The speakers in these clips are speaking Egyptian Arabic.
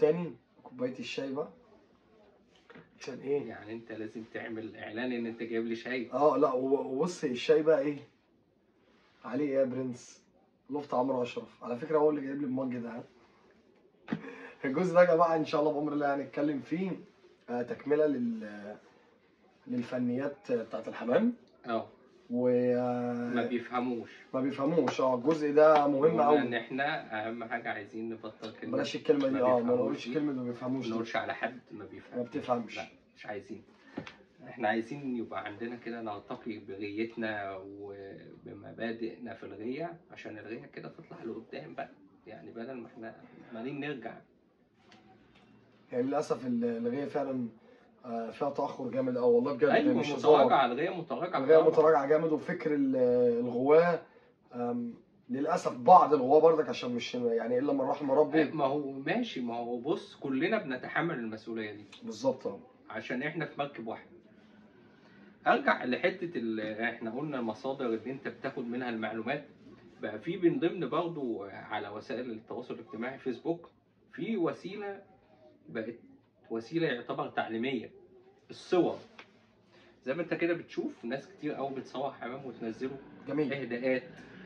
تاني كوبايه الشاي بقى عشان ايه يعني انت لازم تعمل اعلان ان انت جايب لي شاي اه لا و- وبص الشاي بقى ايه عليه ايه يا برنس لفت عمرو اشرف على فكره هو اللي جايب لي المج ده ها؟ الجزء ده يا جماعه ان شاء الله بامر الله هنتكلم فيه آه تكمله لل للفنيات بتاعت الحمام اه وما ما بيفهموش بيفهموش اه الجزء ده مهم قلنا ان قوي احنا اهم حاجه عايزين نبطل كلمه بلاش الكلمه دي ما اه ما بيفهموش نقولش دي. كلمه ما بيفهموش ما دي. نقولش على حد ما بيفهمش ما بتفهمش. لا مش عايزين احنا عايزين يبقى عندنا كده نرتقي بغيتنا وبمبادئنا في الغية عشان الغية كده تطلع لقدام بقى يعني بدل ما احنا عمالين نرجع يعني للاسف ال- الغيه فعلا آه، فيها تاخر جامد قوي والله بجد ايوه مش هزار. متراجعة الغية متراجعة الغاية طبعاً. متراجعة جامد وفكر ال- الغواة أم، للأسف بعض الغواة برضك عشان مش يعني إلا من رحم ربي ما هو ماشي ما هو بص كلنا بنتحمل المسؤولية دي بالظبط اه عشان احنا في مركب واحد ارجع لحته ال- احنا قلنا المصادر اللي انت بتاخد منها المعلومات بقى في من ضمن برضو على وسائل التواصل الاجتماعي فيسبوك في وسيله بقت وسيله يعتبر تعليميه الصور زي ما انت كده بتشوف ناس كتير قوي بتصور حمام وتنزله جميل اهداءات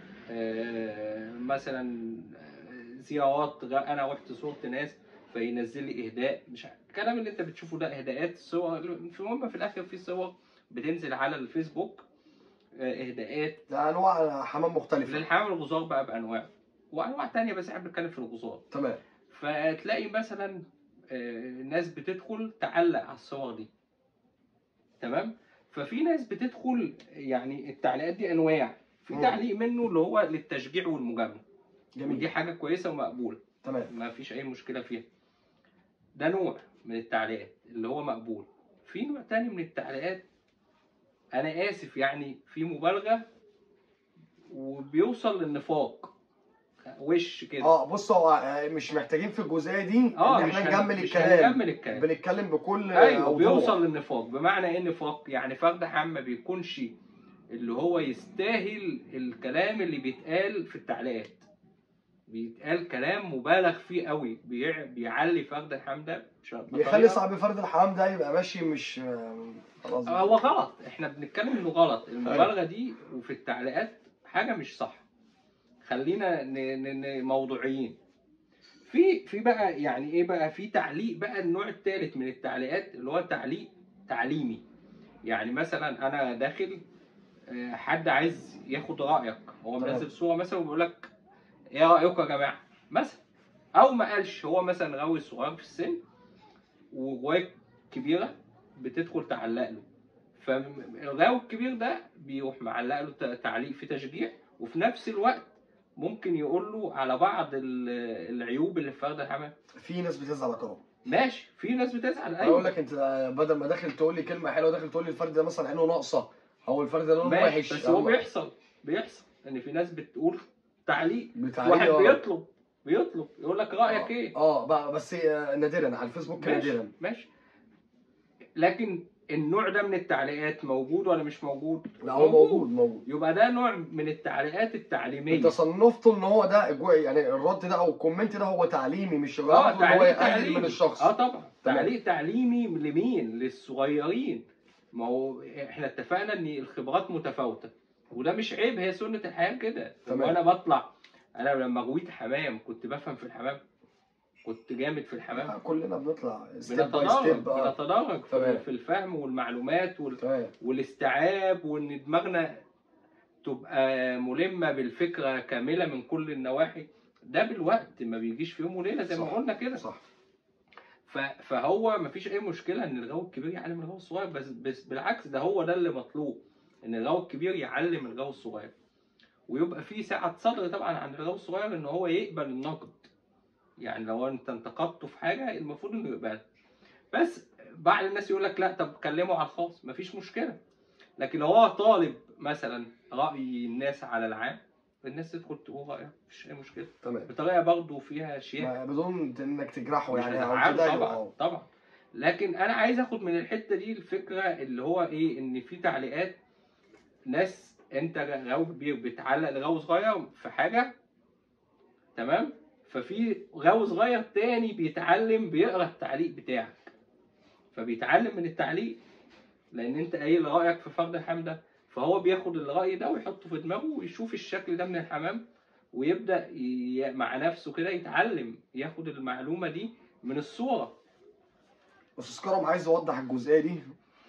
آه، مثلا آه، زيارات غ- انا رحت زرت ناس فينزل لي اهداء مش عارف. الكلام اللي انت بتشوفه ده اهداءات صور في المهم في الاخر في صور بتنزل على الفيسبوك آه، اهداءات ده أنواع حمام مختلفة للحمام الغزار بقى بانواع وانواع تانية بس احنا بنتكلم في الغزار تمام فتلاقي مثلا آه، ناس بتدخل تعلق على الصور دي تمام ففي ناس بتدخل يعني التعليقات دي انواع في مم. تعليق منه اللي هو للتشجيع والمجامله ودي جميل حاجه كويسه ومقبوله تمام ما فيش اي مشكله فيها ده نوع من التعليقات اللي هو مقبول في نوع تاني من التعليقات انا اسف يعني في مبالغه وبيوصل للنفاق وش كده اه بص هو آه، مش محتاجين في الجزئية دي اه إن مش احنا هن- نكمل مش الكلام هنكمل الكلام بنتكلم بكل ايوه أوضوح. بيوصل للنفاق بمعنى ايه نفاق يعني فرد حم ما بيكونش اللي هو يستاهل الكلام اللي بيتقال في التعليقات بيتقال كلام مبالغ فيه قوي بيع... بيعلي فرد الحم ده بش- بيخلي بطريقة- صاحب فرد الحمام ده يبقى ماشي مش آه، خلاص هو غلط احنا بنتكلم انه غلط المبالغه دي وفي التعليقات حاجه مش صح خلينا ن... ن... ن... موضوعيين في في بقى يعني ايه بقى في تعليق بقى النوع الثالث من التعليقات اللي هو تعليق تعليمي يعني مثلا انا داخل آه، حد عايز ياخد رايك هو تمام. منزل صوره مثلا وبيقول لك ايه رايكم يا جماعه مثلا او ما قالش هو مثلا غاوي صغير في السن وجواك كبيره بتدخل تعلق له فالغاوي الكبير ده بيروح معلق له ت- تعليق في تشجيع وفي نفس الوقت ممكن يقول له على بعض ال- العيوب اللي في فرد الحمام في ناس بتزعل يا كرم ماشي في ناس بتزعل اقول ايوه لك انت بدل ما داخل تقول لي كلمه حلوه داخل تقول لي الفرد ده مثلا عينه ناقصه او الفرد ده لونه ماشي وحش بس هو أو- بيحصل بيحصل ان في ناس بتقول تعليق بتعليق واحد آه. بيطلب بيطلب يقول لك رايك ايه اه بقى بس آه، نادرا على الفيسبوك ماشي نادرا ماشي لكن النوع ده من التعليقات موجود ولا مش موجود؟ لا هو موجود موجود يبقى ده نوع من التعليقات التعليميه انت صنفته ان هو ده جو- يعني الرد ده او الكومنت ده هو تعليمي مش اه غلط ان هو تعليق يقلل تعليمي من الشخص اه طبعا تمام. تعليق تعليمي لمين؟ للصغيرين ما هو احنا اتفقنا ان الخبرات متفاوته وده مش عيب هي سنه الحياه كده تمام. وانا بطلع انا لما غويت حمام كنت بفهم في الحمام كنت جامد في الحمام آه، كلنا بنطلع ستيب باي بنتدرج ستيب اه بنتدرج في, تمام. في الفهم والمعلومات وال... تمام والاستيعاب وان دماغنا تبقى ملمه بالفكره كامله من كل النواحي ده بالوقت ما بيجيش في يوم وليله زي ما صح. قلنا كده صح ف- فهو ما فيش اي مشكله ان الغاوي الكبير يعلم الغاوي الصغير بس, بس بالعكس ده هو ده اللي مطلوب ان الغاوي الكبير يعلم الغاوي الصغير ويبقى في سعه صدر طبعا عند الغاوي الصغير ان هو يقبل النقد يعني لو انت انتقدته في حاجه المفروض انه يقبلها بس بعض الناس يقول لك لا طب كلمه على الخاص مفيش مشكله لكن لو هو طالب مثلا راي الناس على العام الناس تدخل تقول رايها مفيش اي مشكله تمام بطريقه برضه فيها شيء ما- بدون انك تجرحه مش يعني او هزعله تضايقه طبعا اه طبعا لكن انا عايز اخد من الحته دي الفكره اللي هو ايه ان في تعليقات ناس انت غاوي كبير بتعلق لغاوي صغير في حاجه تمام ففي غاوي صغير تاني بيتعلم بيقرا التعليق بتاعك فبيتعلم من التعليق لان انت قايل رايك في فرد الحمام ده فهو بياخد الراي ده ويحطه في دماغه ويشوف الشكل ده من الحمام ويبدا ي... مع نفسه كده يتعلم ياخد المعلومه دي من الصوره استاذ كرم عايز اوضح الجزئيه دي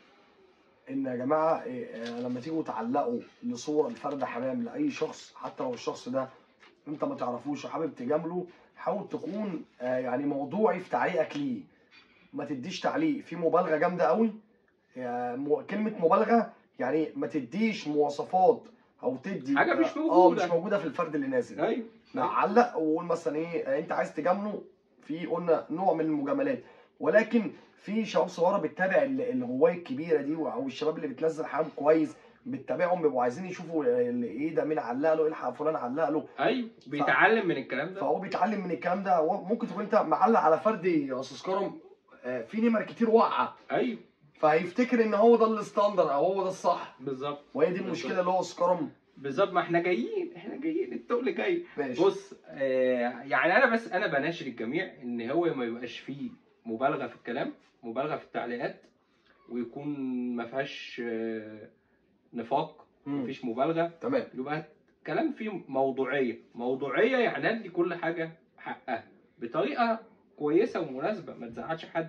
ان يا جماعه إيه، آه، لما تيجوا تعلقوا لصوره لفرد حمام لاي شخص حتى لو الشخص ده انت ما تعرفوش وحابب تجامله حاول تكون آه، يعني موضوعي في تعليقك ليه ما تديش تعليق فيه مبالغه جامده قوي يا م- كلمه مبالغه يعني ما تديش مواصفات او تدي حاجة مش اه موجودة. مش موجوده في الفرد اللي نازل ايوه علق وقول مثلا ايه آه، انت عايز تجامله في قلنا نوع من المجاملات ولكن في شباب صغيره بتتابع ال- الهوايه الكبيره دي او الشباب اللي بتنزل حمام كويس بتتابعهم بيبقوا عايزين يشوفوا ال- ايه ده مين علق له الحق فلان علق له ايوه بيتعلم من الكلام ده فهو بيتعلم من الكلام ده هو ممكن تكون انت معلق على فرد يا استاذ كرم آه، في نمر كتير واقعه ايوه فهيفتكر ان هو ده الستاندر او هو ده الصح بالظبط وهي دي المشكله اللي هو استاذ كرم بالظبط ما احنا جايين احنا جايين التقل جاي ماشي بص آه يعني انا بس انا بناشد الجميع ان هو ما يبقاش فيه مبالغه في الكلام مبالغه في التعليقات ويكون ما فيهاش آه نفاق ما مم. فيش مبالغه تمام يبقى كلام فيه موضوعيه موضوعيه يعني ادي كل حاجه حقها بطريقه كويسه ومناسبه ما تزعلش حد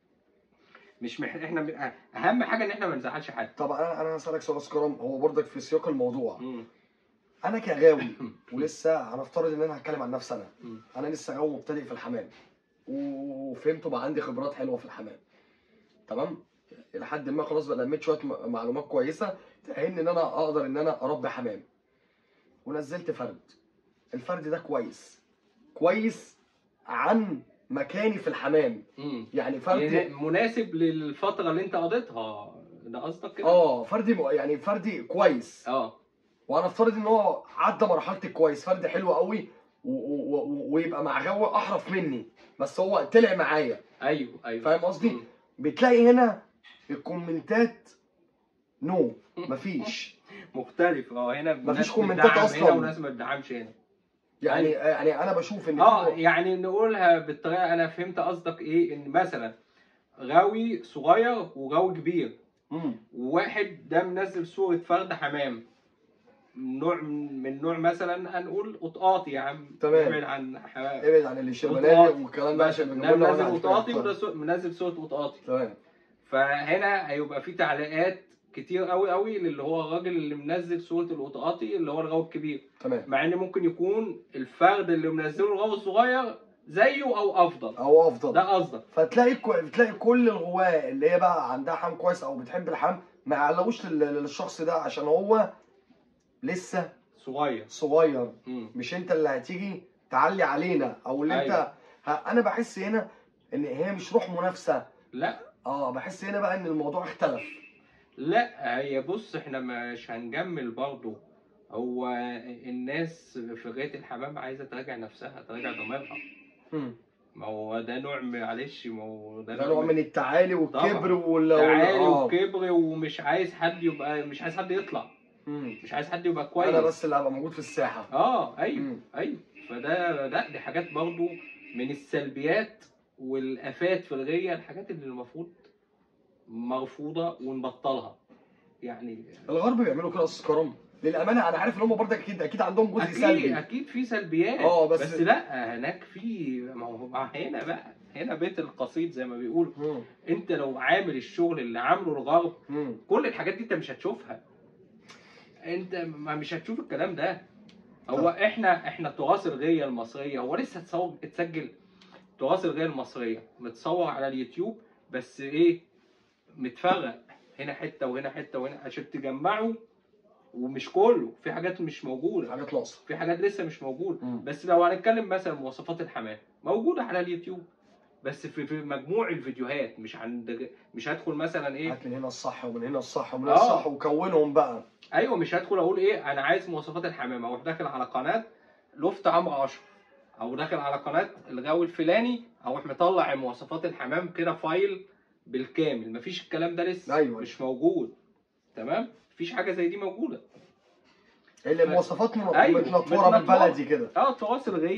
مش مح... احنا اهم حاجه ان احنا ما نزعلش حد طب انا انا هسالك سؤال يا أستاذ كرم هو برضك في سياق الموضوع مم. انا كغاوي ولسه هنفترض ان انا هتكلم عن نفسي انا مم. انا لسه غاوي مبتدئ في الحمام وفهمت بقى عندي خبرات حلوه في الحمام تمام لحد ما خلاص بقى لميت شويه م- معلومات كويسه تأهلني ان انا اقدر ان انا اربي حمام ونزلت فرد الفرد ده كويس كويس عن مكاني في الحمام مم. يعني فرد يعني مناسب للفتره اللي انت قضيتها ده قصدك كده اه فرد م- يعني فرد كويس اه وانا افترض ان هو عدى مرحله الكويس فرد حلو قوي و- و- و- ويبقى مع غاوي احرف مني بس هو طلع معايا ايوه ايوه فاهم قصدي؟ مم. بتلاقي هنا الكومنتات نو مفيش مختلف اه هنا مفيش ناس كومنتات بتدعم أصلاً. هنا وناس ما بتدعمش هنا يعني يعني انا بشوف ان اه في- يعني نقولها بالطريقه انا فهمت قصدك ايه ان مثلا غاوي صغير وغاوي كبير مم. وواحد ده منزل صوره فرد حمام نوع من نوع مثلا هنقول قطاطي يا عم تمام. نبعد عن حمام ابعد عن الشبناني قطاطي. والكلام ده عشان ده بيجيبوا لنا منزل وجع قطاطي دماغ. وده سو- منزل صوره قطاطي تمام فهنا هيبقى في تعليقات كتير قوي قوي للي هو الراجل اللي منزل صوره القطاطي اللي هو الغاوي الكبير تمام مع ان ممكن يكون الفرد اللي منزله الغاوي الصغير زيه او افضل او افضل ده قصدك فتلاقي كو... بتلاقي كل الغواة اللي هي بقى عندها حم كويس او بتحب الحم ما يعلقوش لل... للشخص ده عشان هو لسه صغير صغير مم. مش انت اللي هتيجي تعلي علينا او اللي أيوة. انت ه... انا بحس هنا ان هي مش روح منافسه لا اه بحس هنا بقى ان الموضوع اختلف لا هي بص احنا مش هنجمل برضه هو الناس في غايه الحمام عايزه تراجع نفسها تراجع ضميرها مم. ما هو ده نوع معلش ما هو ده نوع من التعالي والكبر طبعاً. وال تعالي آه. وكبر ومش عايز حد يبقى مش عايز حد يطلع مم. مش عايز حد يبقى كويس انا بس اللي هبقى موجود في الساحه اه ايوه مم. ايوه فده لا دي حاجات برضو من السلبيات والافات في الغيه الحاجات اللي المفروض مرفوضه ونبطلها يعني الغرب بيعملوا كده يا استاذ كرم للامانه انا عارف ان هم برضه اكيد اكيد عندهم جزء اكيد سلبي اكيد في سلبيات اه، بس- بس, لا هناك في ما هو مع هنا بقى هنا بيت القصيد زي ما بيقولوا مم. انت لو عامل الشغل اللي عامله الغرب مم. كل الحاجات دي انت مش هتشوفها انت ما مش هتشوف الكلام ده هو احنا احنا تراث الغيه المصريه هو لسه اتصور اتسجل تراث الغيه المصريه متصور على اليوتيوب بس ايه متفرق هنا حته وهنا حته وهنا عشان تجمعه ومش كله في حاجات مش موجوده حاجات ناقصه في حاجات لسه مش موجوده مم. بس لو هنتكلم مثلا مواصفات الحمام موجوده على اليوتيوب بس في, في مجموع الفيديوهات مش عند مش هدخل مثلا ايه هات من هنا الصح ومن هنا الصح ومن هنا اه. الصح وكونهم بقى ايوه مش هدخل اقول ايه انا عايز مواصفات الحمام اروح داخل على قناه لفت عمرو اشرف او داخل على قناه الغاوي الفلاني اروح مطلع مواصفات الحمام كده فايل بالكامل مفيش الكلام ده لسه أيوة. مش موجود تمام مفيش حاجه زي دي موجوده اللي المواصفات م- أيوة، متنطوره متنطورة. بالبلدي كده اه تراث الغيه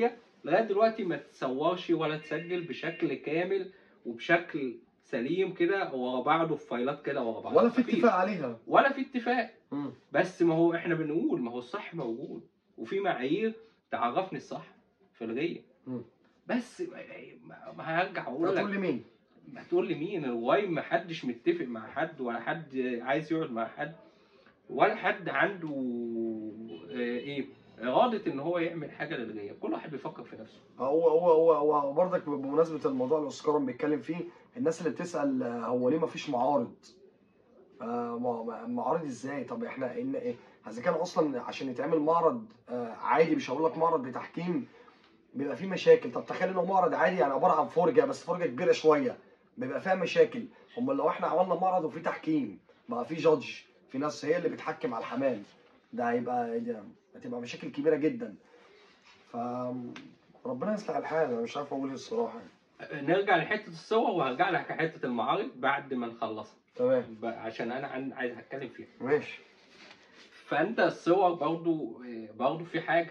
لغايه دلوقتي ما تصورش ولا تسجل بشكل كامل وبشكل سليم كده ورا بعضه في فايلات كده ورا بعض ولا في مفيش. اتفاق عليها ولا في اتفاق مم. بس ما هو احنا بنقول ما هو الصح موجود وفي معايير تعرفني الصح في الغيه مم. بس ما ما هرجع اقول هتقول لك لي مين؟ هتقول لي مين الواي ما حدش متفق مع حد ولا حد عايز يقعد مع حد ولا حد عنده آه، ايه اراده ان هو يعمل حاجه للغيه كل واحد بيفكر في نفسه هو هو هو هو برضك بمناسبه الموضوع اللي اوسكار بيتكلم فيه الناس اللي بتسال آه، هو ليه ما فيش معارض؟ آه ما- ما- معارض ازاي؟ طب احنا ان ايه؟ اذا كان اصلا عشان يتعمل معرض آه عادي مش هقول لك معرض بتحكيم بيبقى فيه مشاكل طب تخيل انه معرض عادي يعني عباره عن فرجه بس فرجه كبيره شويه بيبقى فيها مشاكل امال لو احنا عملنا معرض وفيه تحكيم بقى فيه جادج في ناس هي اللي بتحكم على الحمام ده هيبقى ده هتبقى مشاكل كبيره جدا ف ربنا يصلح الحال انا مش عارف اقول ايه الصراحه نرجع لحته الصور وهرجع لك حته المعارض بعد ما نخلصها تمام ب- عشان انا عن- عايز اتكلم فيها ماشي فانت الصور برضو برضو في حاجه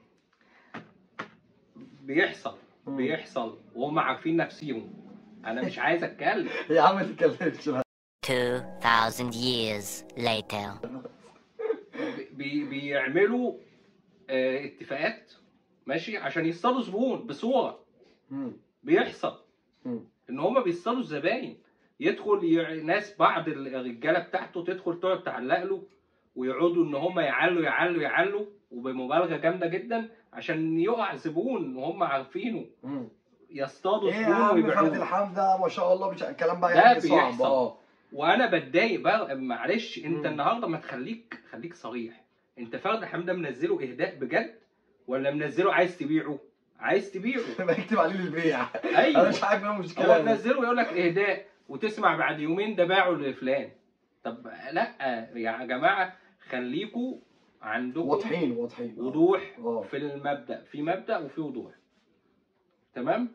بيحصل مم. بيحصل وهم عارفين نفسيهم انا مش عايز اتكلم يا عم ما تتكلمش لا. 2,000 years later. بي بيعملوا آه، اتفاقات ماشي عشان يصطادوا زبون بصوره مم. بيحصل مم. ان هما بيصطادوا الزباين يدخل يع... ناس بعض الرجاله بتاعته تدخل تقعد تعلق له ويقعدوا ان هما يعلوا يعلوا يعلوا وبمبالغه جامده جدا عشان يقع زبون وهم عارفينه مم. يصطادوا ايه يا زبون عم فرد ويبيعوه الحمد ده ما شاء الله مش الكلام بقى ده يعني صعب بيحصل. اه وانا بتضايق بقى معلش انت مم. النهارده ما تخليك خليك صريح انت فرد حمده منزله اهداء بجد ولا منزله عايز تبيعه عايز تبيعه بكتب عليه للبيع انا ايوه مش عارف ايه هو المشكله منزله يقول لك اهداء وتسمع بعد يومين ده باعه لفلان طب لا يا جماعه خليكوا عندكم واضحين واضحين آه. وضوح اه في المبدا في مبدا وفي وضوح تمام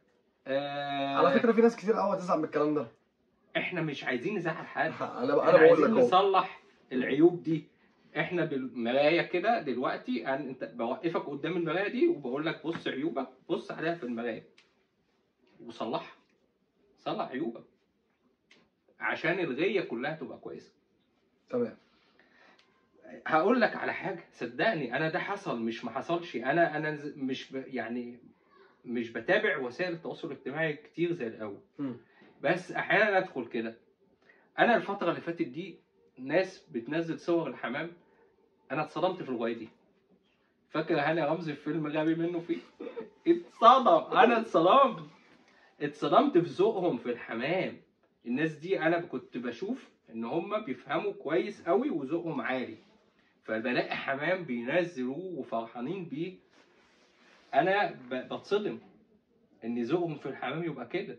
آه على فكره في ناس كتير قوي هتزعل من الكلام ده احنا مش عايزين نزعل حد انا انا انا بقول عايزين لك اهو نصلح العيوب دي احنا بالمرايه كده دلوقتي أنا انت بوقفك قدام المرايه دي وبقول لك بص عيوبك بص عليها في المرايه وصلحها صلح عيوبك عشان الغيه كلها تبقى كويسه تمام هقول لك على حاجه صدقني انا ده حصل مش ما حصلش انا انا ز- مش ب... يعني مش بتابع وسائل التواصل الاجتماعي كتير زي الاول مم. بس احيانا ادخل كده انا الفتره اللي فاتت دي ناس بتنزل صور الحمام انا اتصدمت في الروايه دي فاكر هاني رمزي في فيلم غبي منه فيه اتصدم انا اتصدمت اتصدمت في ذوقهم في الحمام الناس دي انا كنت بشوف ان هم بيفهموا كويس قوي وذوقهم عالي فبلاقي حمام بينزلوه وفرحانين بيه انا ب- بتصدم ان ذوقهم في الحمام يبقى كده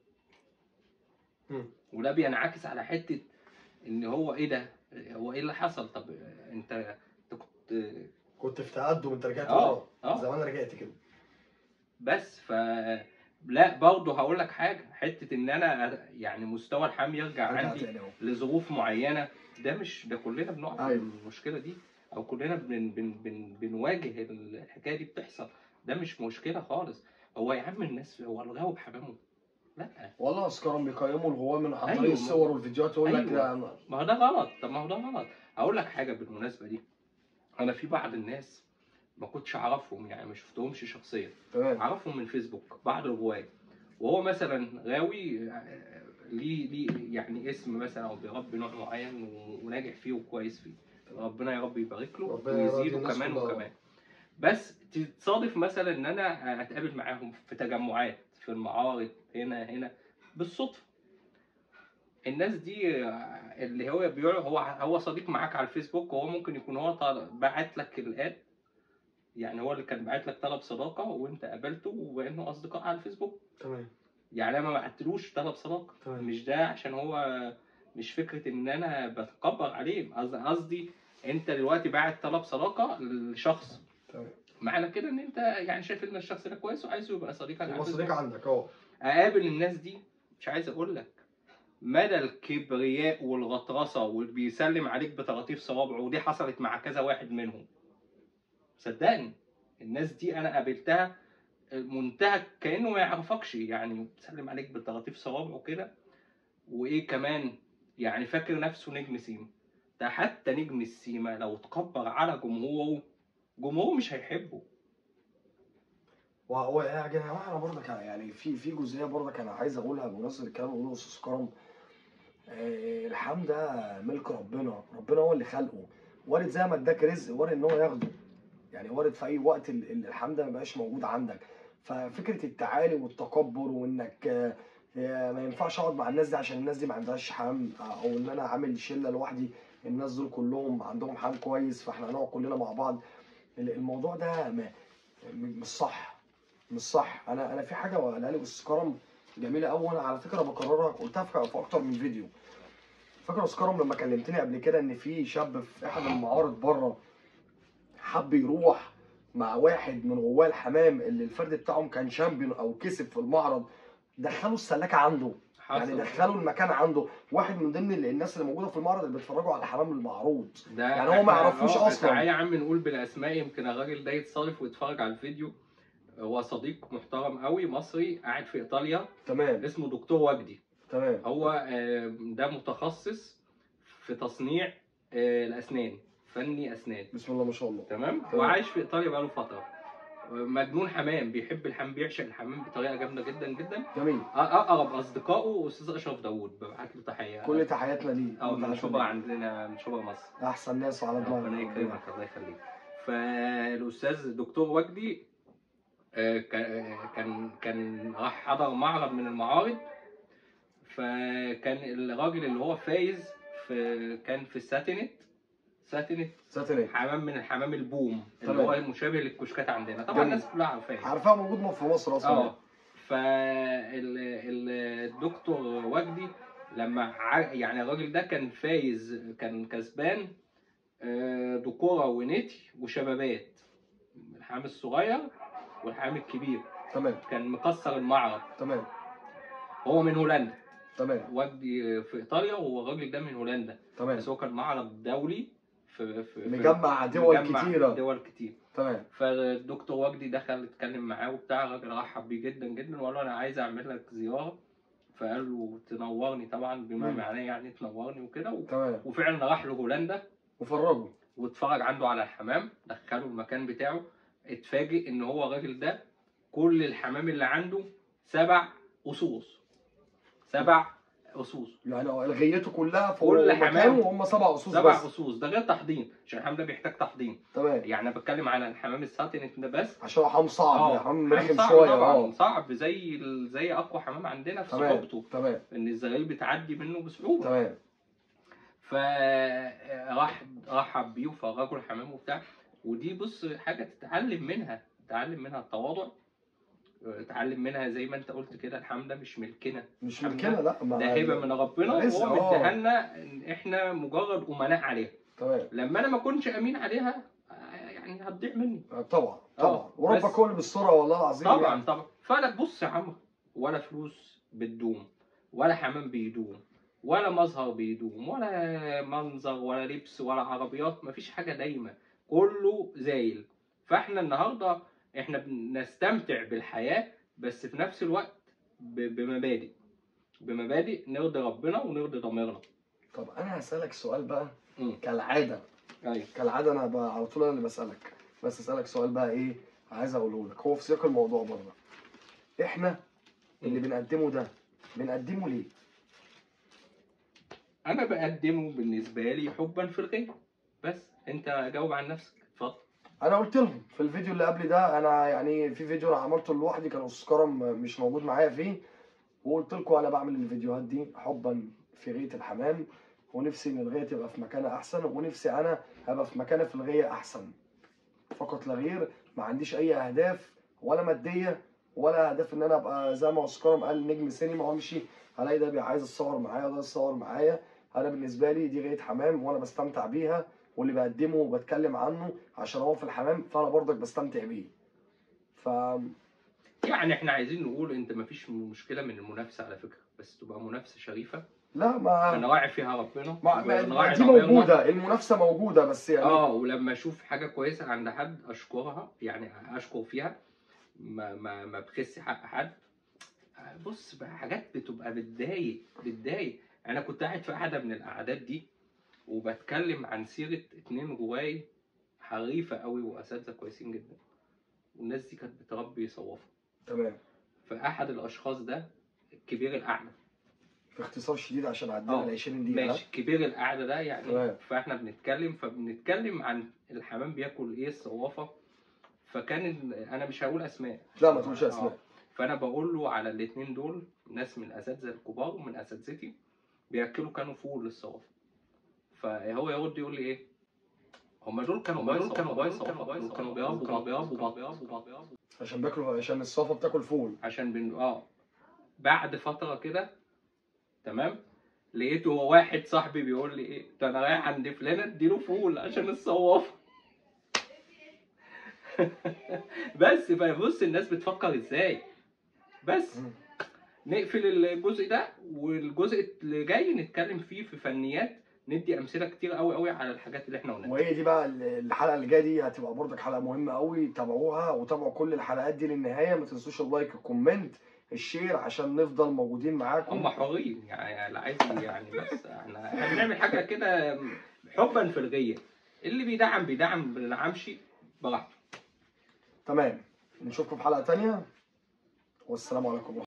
مم. وده بينعكس على حته ان هو ايه ده هو ايه اللي حصل طب انت انت كنت كنت في تقدم انت رجعت اه ورا اه زمان رجعت كده بس ف لا برضه هقول لك حاجه حته ان انا يعني مستوى الحمام يرجع رجع عندي تاني اهو لظروف معينه ده مش ده كلنا بنقع في أيوة. المشكله دي او كلنا بن بن بن بنواجه الحكايه دي بتحصل ده مش مشكله خالص هو يا عم الناس هو الغاوي بحمامه لا والله اسكارهم بيقيموا الغواء من عن طريق أيوة. الصور والفيديوهات يقول لك أيوة. ده ما هو ده غلط طب ما هو ده غلط هقول لك حاجه بالمناسبه دي انا في بعض الناس ما كنتش اعرفهم يعني ما شفتهمش شخصيا تمام اعرفهم من فيسبوك بعض الرواة وهو مثلا غاوي آه، ليه ليه يعني اسم مثلا او بيربي نوع معين و- وناجح فيه وكويس فيه ربنا يا رب يبارك له ربنا يرضي ويزيده الناس كمان كلها. وكمان بس تصادف مثلا ان انا اتقابل معاهم في تجمعات في المعارض هنا هنا بالصدفه الناس دي آه، اللي هو بيقول هو هو صديق معاك على الفيسبوك وهو ممكن يكون هو طال- بعت لك الاد يعني هو اللي كان بعت لك طلب صداقه وانت قابلته وبقينا اصدقاء على الفيسبوك تمام يعني انا ما بعتلوش طلب صداقه تمام. مش ده عشان هو مش فكره ان انا بتكبر عليه قصد- قصدي انت دلوقتي باعت طلب صداقه لشخص تمام معنى كده ان انت يعني شايف ان الشخص ده كويس وعايزه يبقى صديقك على هو الفيسبوك. صديق عندك اه اقابل الناس دي مش عايز اقول لك مدى الكبرياء والغطرسه واللي بيسلم عليك بطراطيف صوابعه ودي حصلت مع كذا واحد منهم صدقني الناس دي انا قابلتها منتهى كانه ما يعرفكش يعني بيسلم عليك بطراطيف صوابعه كده وايه كمان يعني فاكر نفسه نجم سيما ده حتى نجم السيما لو اتكبر على جمهوره جمهوره مش هيحبه وهو يا جماعه انا برضك يعني في في جزئيه برضك انا عايز اقولها بمناسبه الكلام اللي بيقوله استاذ كرم آه، الحمد ده ملك ربنا ربنا هو اللي خلقه وارد زي ما اداك رزق وارد ان هو ياخده يعني وارد في اي وقت ال- ال- الحمد ده ما يبقاش موجود عندك ففكره التعالي والتكبر وانك آه، آه، ما ينفعش اقعد مع الناس دي عشان الناس دي ما عندهاش حمام او ان انا عامل شله لوحدي الناس دول كلهم عندهم حمام كويس فاحنا هنقعد كلنا مع بعض ال- الموضوع ده ما- م- مش صح مش صح انا انا في حاجه قالها لي استاذ كرم جميله قوي وانا على فكره بكررها قلتها في في اكتر من فيديو فاكر يا استاذ كرم لما كلمتني قبل كده ان في شاب في احد المعارض بره حب يروح مع واحد من غواه الحمام اللي الفرد بتاعهم كان شامبيون او كسب في المعرض دخلوا السلاكه عنده يعني حصل دخلوا المكان عنده واحد من ضمن الناس اللي موجوده في المعرض اللي بيتفرجوا على الحمام المعروض ده يعني هو ما إحنا- يعرفوش آه، أصلاً. تعالى يا عم نقول بالاسماء يمكن الراجل ده يتصرف ويتفرج على الفيديو هو صديق محترم قوي مصري قاعد في ايطاليا تمام اسمه دكتور وجدي تمام هو آه، ده متخصص في تصنيع آه، الاسنان فني اسنان بسم الله ما شاء الله تمام تمام. وعايش في ايطاليا بقاله فتره مجنون حمام بيحب الحمام بيعشق الحمام بطريقه جامده جدا جدا جميل أ- اقرب اصدقائه استاذ اشرف داوود ببعت له تحيه كل تحياتنا ليه اه من تحياتنا شبرا ليه. عندنا من شبرا مصر احسن ناس وعلى ربنا دماغنا يكرمك الله يخليك فالاستاذ الدكتور وجدي آه، كا- كان كان راح حضر معرض من المعارض فكان الراجل اللي هو فايز في كان في الساتينت ساتينت ساتني حمام من الحمام البوم اللي تمام. هو مشابه للكشكات عندنا طبعا جميل. الناس كلها عارفاه عارفها موجود في مصر اصلا اه فالدكتور وجدي لما ع- يعني الراجل ده كان فايز كان كسبان آه، دكورة ونتي وشبابات الحمام الصغير والحمام الكبير تمام كان مكسر المعرض تمام هو من هولندا تمام وجدي في ايطاليا والراجل ده من هولندا تمام بس هو كان معرض دولي في, في في- مجمع دول مجمع كتيرة. دول كتير تمام فالدكتور وجدي دخل اتكلم معاه وبتاع الراجل رحب بيه جدا جدا وقال له انا عايز اعمل لك زياره فقال له تنورني طبعا بما مم. معناه يعني تنورني وكده و- تمام وفعلا راح له هولندا وفرجوا واتفرج عنده على الحمام دخله المكان بتاعه اتفاجئ ان هو الراجل ده كل الحمام اللي عنده سبع اسوس سبع اسوس يعني الغيته كلها في كل مكان حمام. وهم سبع اسوس سبع بس اسوس ده غير تحضين عشان الحمام ده بيحتاج تحضين تمام يعني انا بتكلم على الحمام الساتينت ده بس عشان هو حمام صعب اه حمام حمام رخم صعب شويه طبعا اه صعب زي ال- زي اقوى حمام عندنا في تمام صعوبته تمام ان الزغاليل بتعدي منه بصعوبه تمام فراح رحب بيه وفرجه الحمام وبتاع ودي بص حاجه تتعلم منها تتعلم منها التواضع تتعلم منها زي ما انت قلت كده الحمام ده مش ملكنا مش الحمد ملكنا لا ما ده هبه من ربنا رزق، وهو اه. مديها لنا إن احنا مجرد امناء عليها تمام لما انا ما كنتش امين عليها يعني هتضيع مني طبعا اه، طبعا وربك بس- هو اللي بالسرعه والله العظيم طبعا يعني. طبعا فلا بص يا عم ولا فلوس بتدوم ولا حمام بيدوم ولا مظهر بيدوم ولا منظر ولا لبس ولا عربيات مفيش حاجه دايمه كله زايل فاحنا النهارده احنا بنستمتع بالحياه بس في نفس الوقت ب- بمبادئ بمبادئ نرضي ربنا ونرضي ضميرنا طب انا هسالك سؤال بقى مم. كالعاده ايوه كالعاده انا بقى على طول انا اللي بسالك بس اسالك سؤال بقى ايه عايز اقوله لك هو في سياق الموضوع برضه احنا اللي بنقدمه ده بنقدمه ليه انا بقدمه بالنسبه لي حبا في الغير بس انت جاوب عن نفسك اتفضل انا قلت لهم في الفيديو اللي قبل ده انا يعني في فيديو انا عملته لوحدي كان استاذ كرم مش موجود معايا فيه وقلت لكم انا بعمل الفيديوهات دي حبا في غايه الحمام ونفسي ان الغايه تبقى في مكانها احسن ونفسي انا ابقى في مكانها في الغايه احسن فقط لا غير ما عنديش اي اهداف ولا ماديه ولا اهداف ان انا ابقى زي ما استاذ كرم قال نجم سينما وامشي الاقي ده بي- عايز يتصور معايا وده يتصور معايا انا بالنسبه لي دي غايه حمام وانا بستمتع بيها واللي بقدمه وبتكلم عنه عشان هو في الحمام فانا برضك بستمتع بيه ف يعني احنا عايزين نقول انت مفيش مشكله من المنافسه على فكره بس تبقى منافسه شريفه لا ما نراعي فيها ربنا ما ما- ونراعي ما دي ضميرنا. موجوده المنافسه موجوده بس يعني اه ولما اشوف حاجه كويسه عند حد اشكرها يعني اشكر فيها ما ما ما بخس حق حد بص بقى حاجات بتبقى بتضايق بتضايق انا كنت قاعد في قعده من القعدات دي وبتكلم عن سيره اتنين رواي حريفه قوي واساتذه كويسين جدا والناس دي كانت بتربي صوافه تمام فاحد الاشخاص ده الكبير الاعمى في اختصار شديد عشان عدينا اه. ال 20 دقيقه ماشي كبير القعده ده يعني تمام. فاحنا بنتكلم فبنتكلم عن الحمام بياكل ايه الصوافه فكان ال- انا مش هقول اسماء لا ما تقولش اه. اسماء فانا بقول له على الاثنين دول ناس من الاساتذه الكبار ومن اساتذتي بياكلوا كانوا فول للصوافه فهو يرد يقول لي ايه هم دول كانوا بايظ كانوا بايظ كانوا كانوا بيربوا كانوا بيربوا بط عشان بياكلوا عشان الصافه بتاكل فول عشان بن... اه بعد فتره كده تمام لقيته هو واحد صاحبي بيقول لي ايه ده انا رايح عند فلان اديله فول عشان الصوافه بس فبص الناس بتفكر ازاي بس مم. نقفل الجزء ده والجزء اللي جاي نتكلم فيه في فنيات ندي امثله كتير قوي قوي على الحاجات اللي احنا قلناها وهي دي بقى ال- الحلقه اللي جايه دي هتبقى برضك حلقه مهمه قوي تابعوها وتابعوا كل الحلقات دي للنهايه ما تنسوش اللايك الكومنت الشير عشان نفضل موجودين معاكم هم حرين يعني اللي عايز يعني بس احنا احنا بنعمل حاجه كده حبا في الغيه اللي بيدعم بيدعم ما بيدعمش براحته تمام نشوفكم في حلقه تانية والسلام عليكم ورحمه